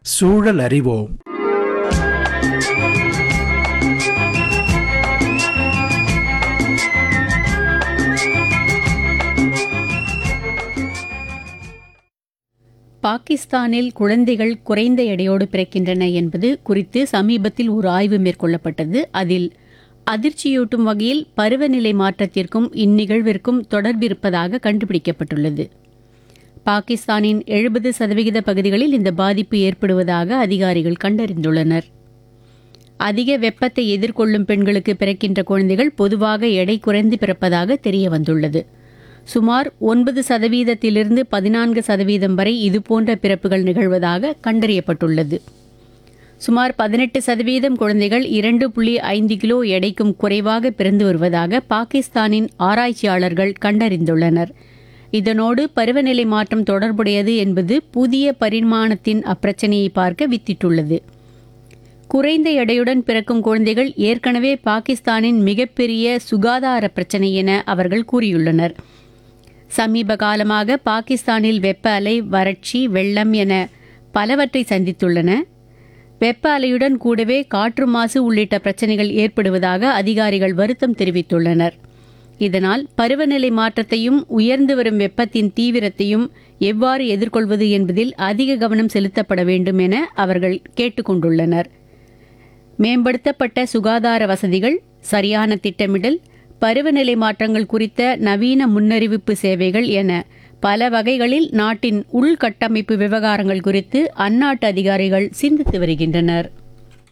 சூழல் அறிவோம் பாகிஸ்தானில் குழந்தைகள் குறைந்த எடையோடு பிறக்கின்றன என்பது குறித்து சமீபத்தில் ஒரு ஆய்வு மேற்கொள்ளப்பட்டது அதில் அதிர்ச்சியூட்டும் வகையில் பருவநிலை மாற்றத்திற்கும் இந்நிகழ்விற்கும் தொடர்பிருப்பதாக கண்டுபிடிக்கப்பட்டுள்ளது பாகிஸ்தானின் எழுபது சதவிகித பகுதிகளில் இந்த பாதிப்பு ஏற்படுவதாக அதிகாரிகள் கண்டறிந்துள்ளனர் அதிக வெப்பத்தை எதிர்கொள்ளும் பெண்களுக்கு பிறக்கின்ற குழந்தைகள் பொதுவாக எடை குறைந்து பிறப்பதாக தெரிய வந்துள்ளது சுமார் ஒன்பது சதவீதத்திலிருந்து பதினான்கு சதவீதம் வரை இதுபோன்ற பிறப்புகள் நிகழ்வதாக கண்டறியப்பட்டுள்ளது சுமார் பதினெட்டு சதவீதம் குழந்தைகள் இரண்டு புள்ளி ஐந்து கிலோ எடைக்கும் குறைவாக பிறந்து வருவதாக பாகிஸ்தானின் ஆராய்ச்சியாளர்கள் கண்டறிந்துள்ளனர் இதனோடு பருவநிலை மாற்றம் தொடர்புடையது என்பது புதிய பரிமாணத்தின் அப்பிரச்சனையை பார்க்க வித்திட்டுள்ளது குறைந்த எடையுடன் பிறக்கும் குழந்தைகள் ஏற்கனவே பாகிஸ்தானின் மிகப்பெரிய சுகாதார பிரச்சனை என அவர்கள் கூறியுள்ளனர் சமீப காலமாக பாகிஸ்தானில் வெப்ப அலை வறட்சி வெள்ளம் என பலவற்றை சந்தித்துள்ளன வெப்ப அலையுடன் கூடவே காற்று மாசு உள்ளிட்ட பிரச்சனைகள் ஏற்படுவதாக அதிகாரிகள் வருத்தம் தெரிவித்துள்ளனர் இதனால் பருவநிலை மாற்றத்தையும் உயர்ந்து வரும் வெப்பத்தின் தீவிரத்தையும் எவ்வாறு எதிர்கொள்வது என்பதில் அதிக கவனம் செலுத்தப்பட வேண்டும் என அவர்கள் கேட்டுக்கொண்டுள்ளனர் மேம்படுத்தப்பட்ட சுகாதார வசதிகள் சரியான திட்டமிடல் பருவநிலை மாற்றங்கள் குறித்த நவீன முன்னறிவிப்பு சேவைகள் என பல வகைகளில் நாட்டின் உள்கட்டமைப்பு விவகாரங்கள் குறித்து அந்நாட்டு அதிகாரிகள் சிந்தித்து வருகின்றனர்